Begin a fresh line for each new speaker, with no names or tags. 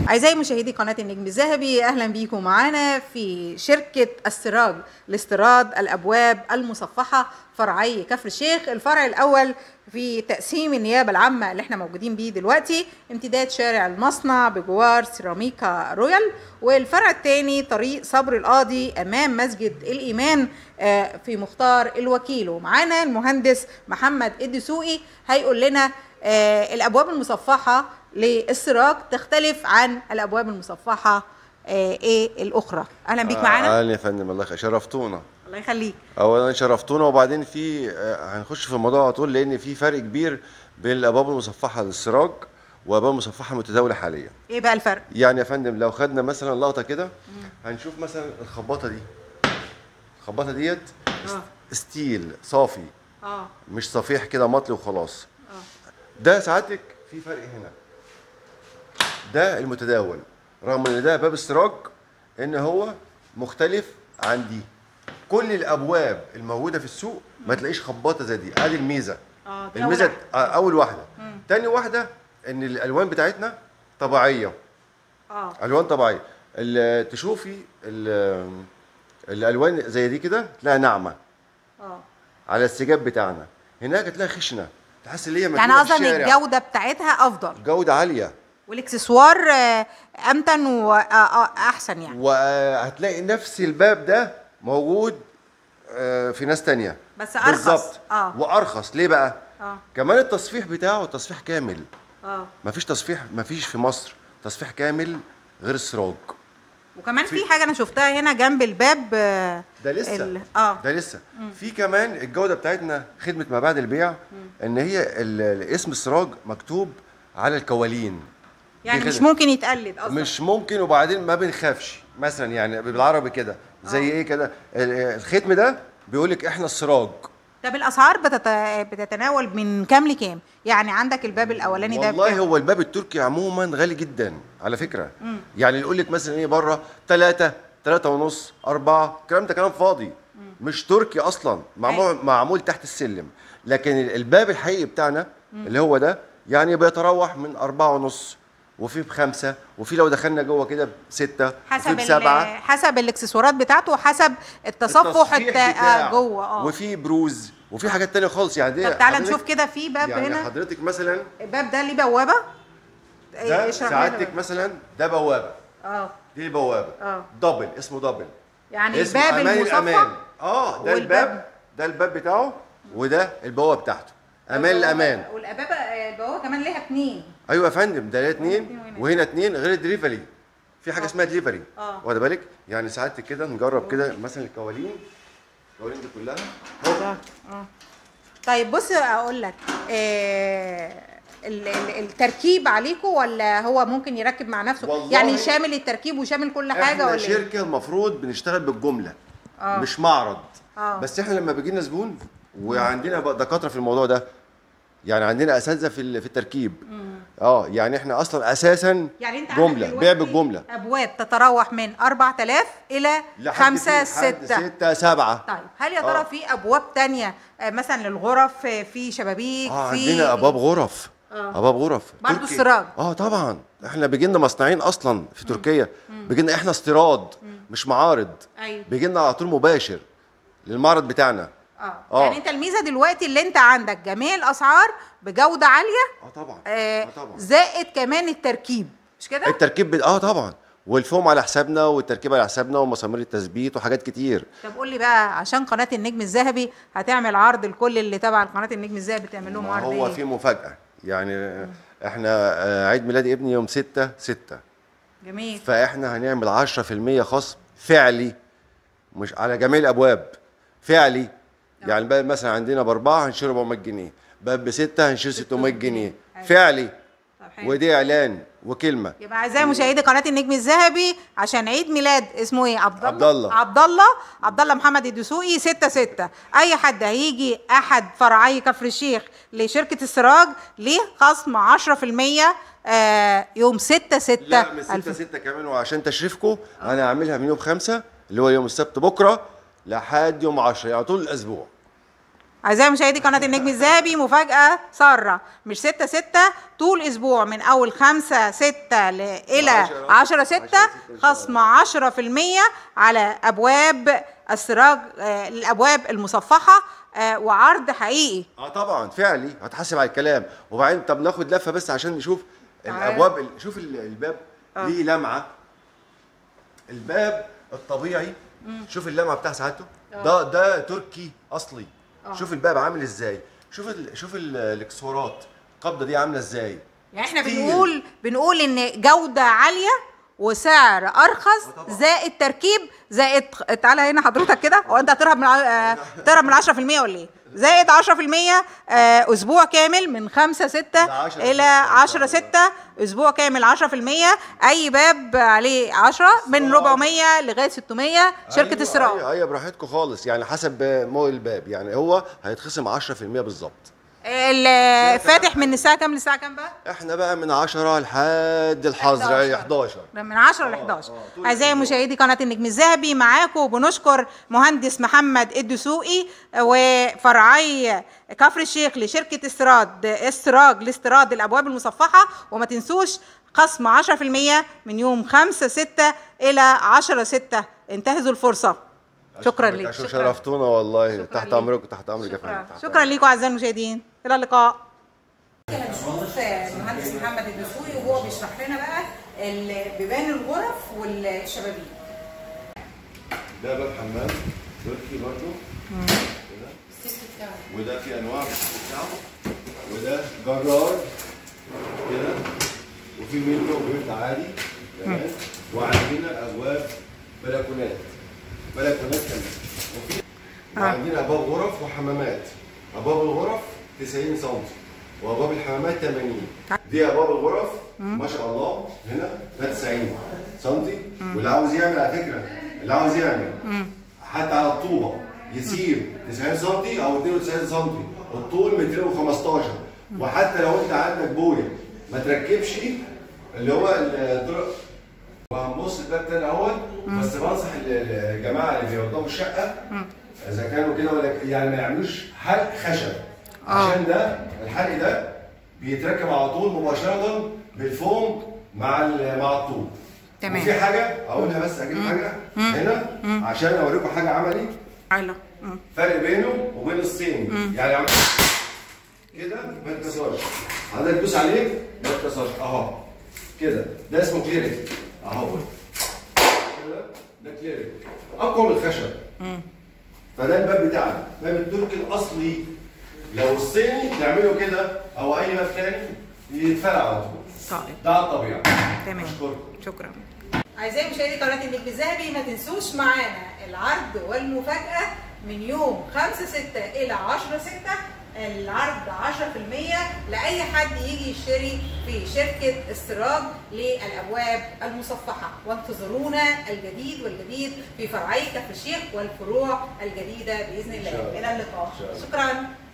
أعزائي مشاهدي قناة النجم الذهبي أهلا بيكم معانا في شركة السراج لاستيراد الأبواب المصفحة فرعي كفر الشيخ الفرع الأول في تقسيم النيابة العامة اللي احنا موجودين بيه دلوقتي امتداد شارع المصنع بجوار سيراميكا رويال والفرع الثاني طريق صبر القاضي أمام مسجد الإيمان آه، في مختار الوكيل ومعانا المهندس محمد الدسوقي هيقول لنا آه، الأبواب المصفحة للسراج تختلف عن الابواب المصفحه آه، ايه الاخرى اهلا بيك معانا
اهلا يا فندم الله يخليك شرفتونا
الله يخليك
اولا شرفتونا وبعدين في آه، هنخش في الموضوع على طول لان في فرق كبير بين الابواب المصفحه للسراج والابواب المصفحه المتداوله حاليا
ايه بقى الفرق
يعني يا فندم لو خدنا مثلا لقطه كده هنشوف مثلا الخباطه دي الخباطه ديت
اه
ستيل صافي
اه
مش صفيح كده مطلي وخلاص
اه
ده ساعتك في فرق هنا ده المتداول رغم ان ده باب السراج ان هو مختلف عن دي كل الابواب الموجوده في السوق ما تلاقيش خباطه زي دي ادي الميزه
اه دي
الميزه
أول
آه، اول واحده تاني واحده ان الالوان بتاعتنا طبيعيه
اه
الوان طبيعيه ال- تشوفي ال- الالوان زي دي كده تلاقيها ناعمه
اه
على السجاب بتاعنا هناك تلاقي خشنه تحس ان هي
يعني
مكتوبة في
قصدك
الشارع.
الجوده بتاعتها افضل
جوده عاليه
والاكسسوار آه، امتن واحسن يعني
وهتلاقي نفس الباب ده موجود آه، في ناس تانية
بس أرخص.
بالظبط
آه.
وارخص ليه بقى
اه
كمان التصفيح بتاعه تصفيح كامل
اه
مفيش تصفيح مفيش في مصر تصفيح كامل غير السراج
وكمان في حاجه انا شفتها هنا جنب الباب آه،
ده لسه
ال- اه
ده لسه في كمان الجوده بتاعتنا خدمه ما بعد البيع ان هي ال- ال- اسم السراج مكتوب على الكوالين
يعني
دي
مش
خدمة.
ممكن يتقلد قصدك
مش ممكن وبعدين ما بنخافش مثلا يعني بالعربي كده زي ايه كده ال- الختم ده بيقول لك احنا السراج
طب الاسعار بتت... بتتناول من كام لكام يعني عندك الباب الاولاني ده
والله
بكام؟
هو الباب التركي عموما غالي جدا على فكره يعني يقول لك مثلا ايه بره ثلاثة ثلاثة ونص أربعة الكلام ده كلام فاضي مش تركي أصلا معمول معمول تحت السلم لكن ال- الباب الحقيقي بتاعنا اللي هو ده يعني بيتراوح من أربعة ونص وفي بخمسة وفي لو دخلنا جوه كده بستة وفي
حسب
بسبعة
ال... حسب الاكسسوارات بتاعته وحسب التصفح
التصفيح
الت... آه
بتاعه.
جوه اه
وفي بروز وفي حاجات تانية خالص يعني دي
طب تعالى
حضرتك-
نشوف كده في باب
يعني
هنا
حضرتك مثلا
الباب ده ليه بوابه إيه،
ده
اشرح لنا
سعادتك
بقى.
مثلا ده بوابه
اه
دي البوابه
اه.
دبل اسمه دبل
يعني
اسمه
الباب
امان
المصفح
الامان اه ده
والباب-
الباب ده الباب بتاعه وده البوابه بتاعته امان الامان
والابابه البوابه كمان ليها اتنين
ايوه يا فندم ده اثنين
اتنين وهنا.
وهنا اثنين غير الدليفري في حاجه اسمها دليفري
اه.
واخد بالك يعني سعادتك كده نجرب كده مثلا الكوالين الكوالين دي كلها
ده اه طيب بص اقول لك آه ال- ال- التركيب عليكم ولا هو ممكن يركب مع نفسه
والله
يعني شامل التركيب وشامل كل حاجه
احنا
ولا ايه
شركه المفروض بنشتغل بالجمله
اه.
مش معرض
اه.
بس احنا لما بيجي لنا زبون وعندنا بقى دكاتره في الموضوع ده يعني عندنا اساتذه في ال- في التركيب اه يعني احنا اصلا اساسا
يعني انت عندك
جمله
دلوقتي
بيع بالجمله
ابواب تتراوح من 4000 الى
لحد
5
في- لحد
6
ستة سبعة
طيب هل يا ترى
آه.
في ابواب تانية آه، مثلا للغرف آه، في شبابيك
اه
في
عندنا ابواب غرف
آه.
ابواب غرف
برضو
تركي.
السراج.
اه طبعا احنا بيجي لنا مصنعين اصلا في تركيا بيجي لنا احنا استيراد مش معارض
ايوه
بيجي لنا على طول مباشر للمعرض بتاعنا
اه
آه.
يعني انت الميزه دلوقتي اللي انت عندك جميع الاسعار بجوده عاليه
اه طبعا
آه
اه طبعا
زائد كمان التركيب مش كده؟
التركيب بت... اه طبعا والفوم على حسابنا والتركيب على حسابنا ومسامير التثبيت وحاجات كتير
طب قول لي بقى عشان قناه النجم الذهبي هتعمل عرض لكل اللي تبع قناه النجم الذهبي تعمل لهم
ما
عرض
هو
ايه؟
في مفاجأة يعني احنا آه، عيد ميلاد ابني يوم 6 6
جميل
فاحنا هنعمل 10% خصم فعلي مش على جميع الابواب فعلي يعني بقى مثلا عندنا باربعه هنشيل 400 جنيه باب بسته هنشيل 600 جنيه
أيوة.
فعلي
طب حلو
ودي اعلان وكلمه
يبقى اعزائي مشاهدي قناه النجم الذهبي عشان عيد ميلاد اسمه ايه عبد الله
عبد الله.
عبد الله عبد الله محمد الدسوقي 6 6 اي حد هيجي احد فرعي كفر الشيخ لشركه السراج ليه خصم 10% آه يوم 6 6
لا من 6 6 كمان وعشان تشريفكم انا هعملها من يوم 5 اللي هو يوم السبت بكره لحد يوم 10 يعني طول الاسبوع
أعزائي مشاهدي قناة النجم الذهبي مفاجأة سارة مش ستة ستة طول أسبوع من أول خمسة ستة ل... إلى
عشرة.
عشرة ستة
عشرة ستة إن شاء
خصم عشرة في المية على أبواب السراج آه، الأبواب المصفحة آه، وعرض حقيقي
اه طبعا فعلي هتحاسب على الكلام وبعدين طب ناخد لفه بس عشان نشوف
تعال.
الابواب ال- شوف ال- الباب ليه لمعه الباب الطبيعي شوف اللمعه بتاع ساعته ده ده تركي اصلي شوف الباب عامل ازاي شوف ال شوف ال- الاكسسوارات القبضه دي عامله ازاي
يعني احنا
كتير.
بنقول بنقول ان جودة عالية وسعر ارخص
آه طبعا.
زائد تركيب زائد تعالى هنا حضرتك كده هو انت هتهرب من ع- آه، تهرب من 10% ولا ايه؟ زائد 10% آه، اسبوع كامل من 5 6
ل 10
الى 10 6 اسبوع كامل 10% اي باب عليه 10 من
السراج.
400 لغايه 600 شركه
أيوة
السراج
ايوه ايوه براحتكم خالص يعني حسب مول الباب يعني هو هيتخصم 10% بالظبط
الفاتح من الساعه كام للساعه كام بقى؟
احنا بقى من 10 لحد الحظر 11
من 10 ل 11 اعزائي مشاهدي قناه النجم الذهبي معاكم وبنشكر مهندس محمد الدسوقي وفرعي كفر الشيخ لشركه استيراد استراج لاستيراد الابواب المصفحه وما تنسوش خصم 10% من يوم 5 6 الى 10 6 انتهزوا الفرصه شكرا لك
عشان شرفتونا والله
شكراً
تحت
ليك.
امركم تحت امرك يا
شكرا
فندم تحت
شكرا لكم اعزائي المشاهدين الى اللقاء هنشوف المهندس محمد الدسوقي وهو بيشرح لنا بقى بيبان الغرف والشبابيك
ده باب حمام تركي برضه كده وده في انواع بتاعه وده جرار كده وفي منه بيت عادي تمام وعندنا ابواب بلكونات بلكونات كمان وفي وعندنا ابواب غرف وحمامات ابواب الغرف 90 سم وابواب الحمامات 80 دي ابواب الغرف ما شاء الله هنا ده 90 سم واللي عاوز يعمل على فكره اللي عاوز يعمل حتى على الطوبه يسيب 90 سم او 92 سم الطول 215 وحتى لو انت عندك بويه ما تركبش اللي هو الطرق وهنبص الباب تاني اهوت بس بنصح ال- ال- الجماعه اللي بيوضبوا الشقه اذا كانوا كده ولا ك- يعني ما يعملوش حلق خشب عشان ده الحلق ده بيتركب على طول مباشره بالفوم مع ال- مع الطوب
تمام.
وفي حاجه اقولها بس اجيب حاجه هنا عشان اوريكم حاجه عملي
عيلا
فرق بينه وبين الصيني يعني عم- كده ما يتكسرش حضرتك تدوس عليه ما يتكسرش اهو كده ده اسمه كليريك اهو كده ده كليريك اقوى من الخشب فده الباب بتاعنا باب التركي الاصلي لو الصيني تعمله كده او اي باب تاني يتفرع على طول
طيب
ده على الطبيعه
تمام
اشكركم
شكرا اعزائي مشاهدي قناه النجم الذهبي ما تنسوش معانا العرض والمفاجاه من يوم 5 6 الى 10 6 العرض 10% لاي حد يجي يشتري في شركه استيراد للابواب المصفحه وانتظرونا الجديد والجديد في فرعي كفر الشيخ والفروع الجديده باذن
إن شاء
الله
الله.
الى اللقاء
إن شاء الله.
شكرا